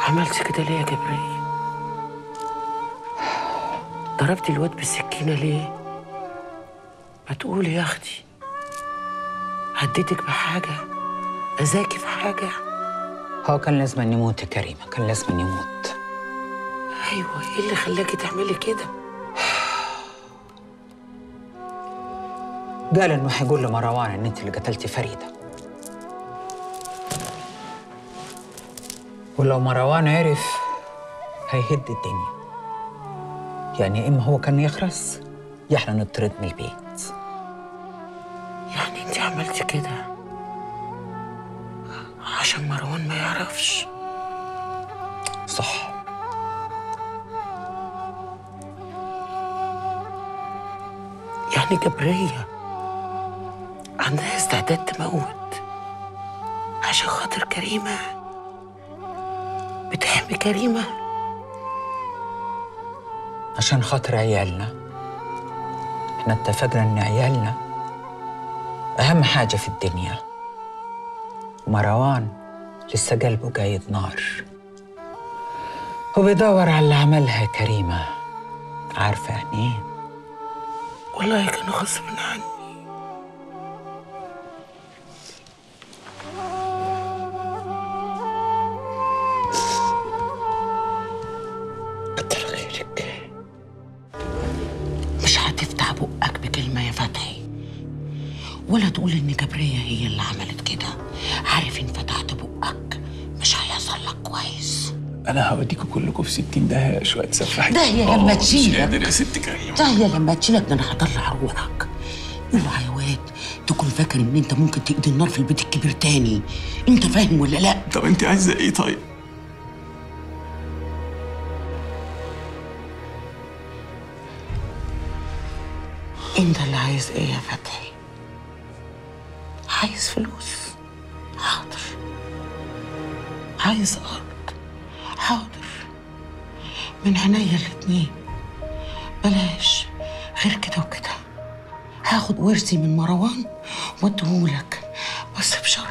عملت كده ليه يا جبرية ضربت الواد بالسكينة ليه ما تقولي يا أختي هديتك بحاجة أذاكي في حاجة هو كان لازم أن يموت يا كريمة كان لازم أن يموت أيوة إيه اللي خلاكي تعملي كده قال إنه هيقول لمروان إن أنت اللي قتلتي فريدة ولو مروان عرف هيهد الدنيا يعني إما هو كان يخرس يا إحنا نطرد من البيت يعني انت عملتي كده عشان مروان ما يعرفش صح يعني جبرية عندها استعداد تموت عشان خاطر كريمة بتحمي كريمة عشان خاطر عيالنا احنا اتفقنا ان عيالنا اهم حاجة في الدنيا ومروان لسه قلبه قايد نار وبيدور على اللي عملها كريمة عارفة يعني ايه والله كان غصب عني كتر خيرك مش هتفتح بقك بكلمة يا فتحي ولا تقول إن جبرية هي اللي عملت كده عارف إن فتحت بقك مش هيحصل لك كويس انا هوديكوا كلكم في 60 داهيه شويه سفاحين داهية لما آه، تشيلك. مش قادر يا ست كريم داهية لما تشيلك ده انا هطلع روحك اوعى يا واد تكون فاكر ان انت ممكن تقضي النار في البيت الكبير تاني انت فاهم ولا لا طب انت عايزه ايه طيب انت اللي عايز ايه يا فتحي عايز فلوس حاضر عايز ارض حاضر من عينيا الاتنين بلاش غير كده وكده هاخد ورثي من مروان واديهولك بس بشرط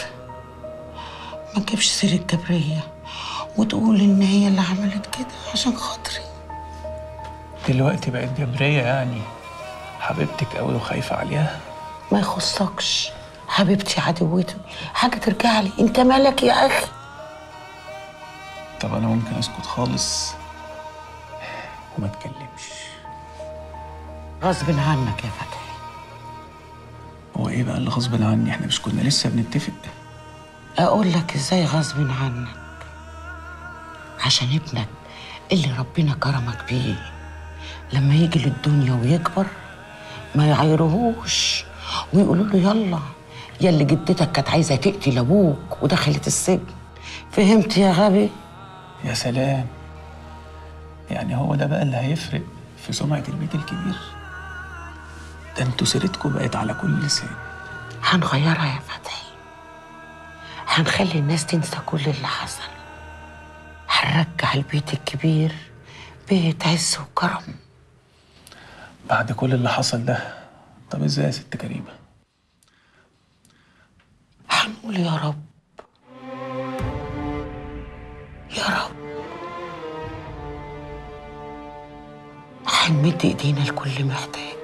ما تجيبش سيرة جبرية وتقول ان هي اللي عملت كده عشان خاطري دلوقتي بقت جبريه يعني حبيبتك قوي وخايفه عليها ما يخصكش حبيبتي عدوتي حاجة ترجع لي انت مالك يا اخي طب انا ممكن اسكت خالص وما اتكلمش غصب عنك يا فتحي هو ايه بقى اللي غصب عني احنا مش كنا لسه بنتفق اقول لك ازاي غصب عنك عشان ابنك اللي ربنا كرمك بيه لما يجي للدنيا ويكبر ما يعايرهوش ويقولوا له يلا يا اللي جدتك كانت عايزه تقتل ابوك ودخلت السجن فهمت يا غبي يا سلام يعني هو ده بقى اللي هيفرق في سمعة البيت الكبير ده انتوا سيرتكم بقت على كل لسان هنغيرها يا فتحي هنخلي الناس تنسى كل اللي حصل هنرجع البيت الكبير بيت عز وكرم بعد كل اللي حصل ده طب ازاي يا ست كريمة هنقول يا رب يا رب هنمد ايدينا لكل محتاج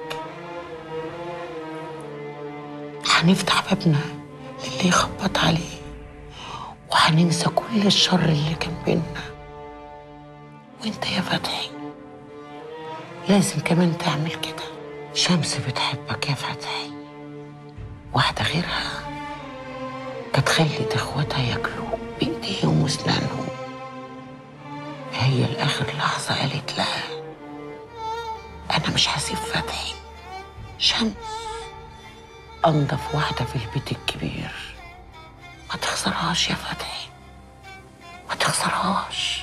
هنفتح بابنا للي يخبط عليه وهننسى كل الشر اللي كان بينا وانت يا فتحي لازم كمان تعمل كده شمس بتحبك يا فتحي واحدة غيرها كانت خلت اخواتها ياكلوا بايديهم واسنانهم هي لاخر لحظه قالت لها انا مش هسيب فتحي شمس انضف واحده في البيت الكبير ما تخسرهاش يا فتحي ما تخسرهاش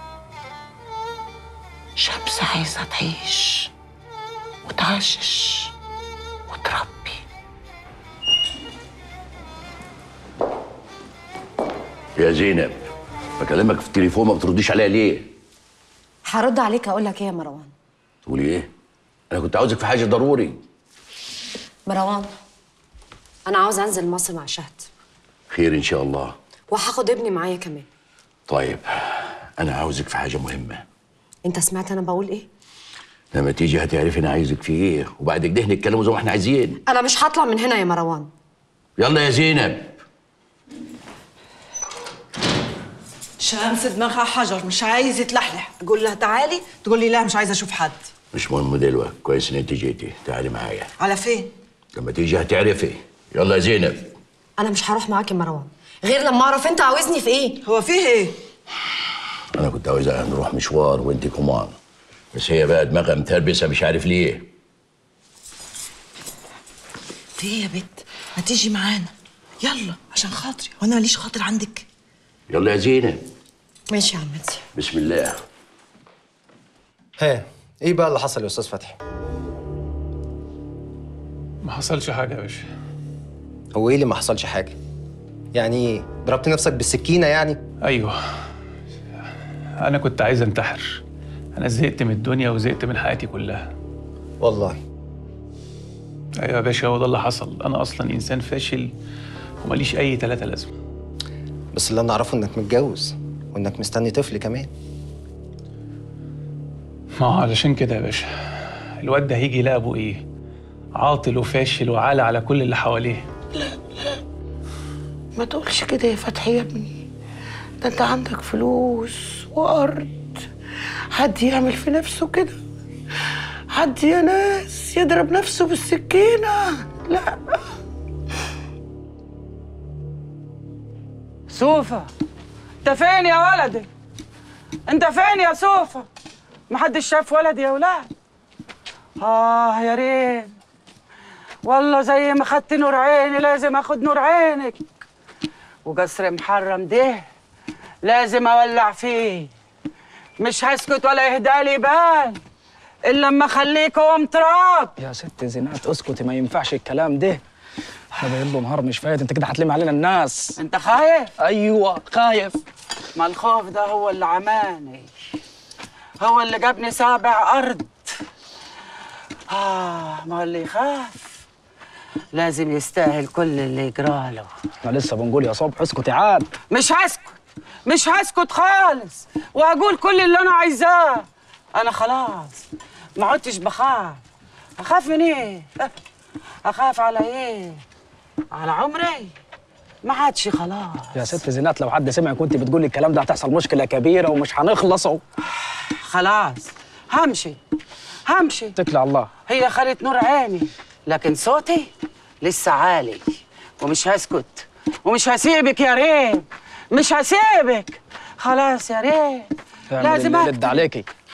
شمس عايزه تعيش وتعشش وتربي يا زينب بكلمك في التليفون ما بترديش عليا ليه؟ هرد عليك اقول لك ايه يا مروان تقولي ايه؟ انا كنت عاوزك في حاجه ضروري مروان انا عاوز انزل مصر مع شهد خير ان شاء الله وهاخد ابني معايا كمان طيب انا عاوزك في حاجه مهمه انت سمعت انا بقول ايه لما تيجي هتعرفي انا عايزك في ايه وبعد كده نتكلموا زي ما احنا عايزين انا مش هطلع من هنا يا مروان يلا يا زينب شمس دماغها حجر مش عايز يتلحلح اقول لها تعالي تقول لي لا مش عايزه اشوف حد مش مهم دلوقتي كويس ان انت جيتي تعالي معايا على فين لما تيجي هتعرفي يلا يا زينب انا مش هروح معاك يا مروان غير لما اعرف انت عاوزني في ايه هو فيه ايه انا كنت عاوزة نروح مشوار وانت كمان بس هي بقى دماغها متربسه مش عارف ليه ليه يا بت ما تيجي معانا يلا عشان خاطري وانا ماليش خاطر عندك يلا يا زينب ماشي يا عمتي بسم الله ها ايه بقى اللي حصل يا استاذ فتحي ما حصلش حاجه يا باشا هو ايه اللي ما حصلش حاجه يعني ايه ضربت نفسك بالسكينه يعني ايوه انا كنت عايز انتحر انا زهقت من الدنيا وزهقت من حياتي كلها والله ايوه يا باشا هو ده اللي حصل انا اصلا انسان فاشل وماليش اي تلاتة لازمه بس اللي انا اعرفه انك متجوز وانك مستني طفل كمان ما هو علشان كده يا باشا الواد ده هيجي يلاقي ابوه ايه عاطل وفاشل وعالى على كل اللي حواليه ما تقولش كده يا فتحي يا ابني ده انت عندك فلوس وارض حد يعمل في نفسه كده حد يا ناس يضرب نفسه بالسكينة لا سوفا انت فين يا ولدي انت فين يا سوفا محدش شاف ولدي يا ولاد اه يا ريت والله زي ما خدت نور عيني لازم اخد نور عينك وقصر محرم ده لازم اولع فيه مش هسكت ولا يهدالي بال الا لما اخليك هو تراب يا ست زينات اسكتي ما ينفعش الكلام ده احنا باين له نهار مش فايت انت كده هتلم علينا الناس انت خايف ايوه خايف ما الخوف ده هو اللي عماني هو اللي جابني سابع أرض آه ما هو اللي يخاف لازم يستاهل كل اللي يجراله احنا لسه بنقول يا صبح اسكتي عاد مش هسكت مش هسكت خالص وأقول كل اللي أنا عايزاه أنا خلاص ما عدتش بخاف أخاف من إيه؟ أخاف على إيه؟ على عمري ما عادش خلاص يا ست زينات لو حد سمع كنت بتقولي الكلام ده هتحصل مشكله كبيره ومش هنخلصوا خلاص همشي همشي اتكلي على الله هي خلت نور عيني لكن صوتي لسه عالي ومش هسكت ومش هسيبك يا ريت مش هسيبك خلاص يا ريت لازم لازم اللي أكتب. يلد عليكي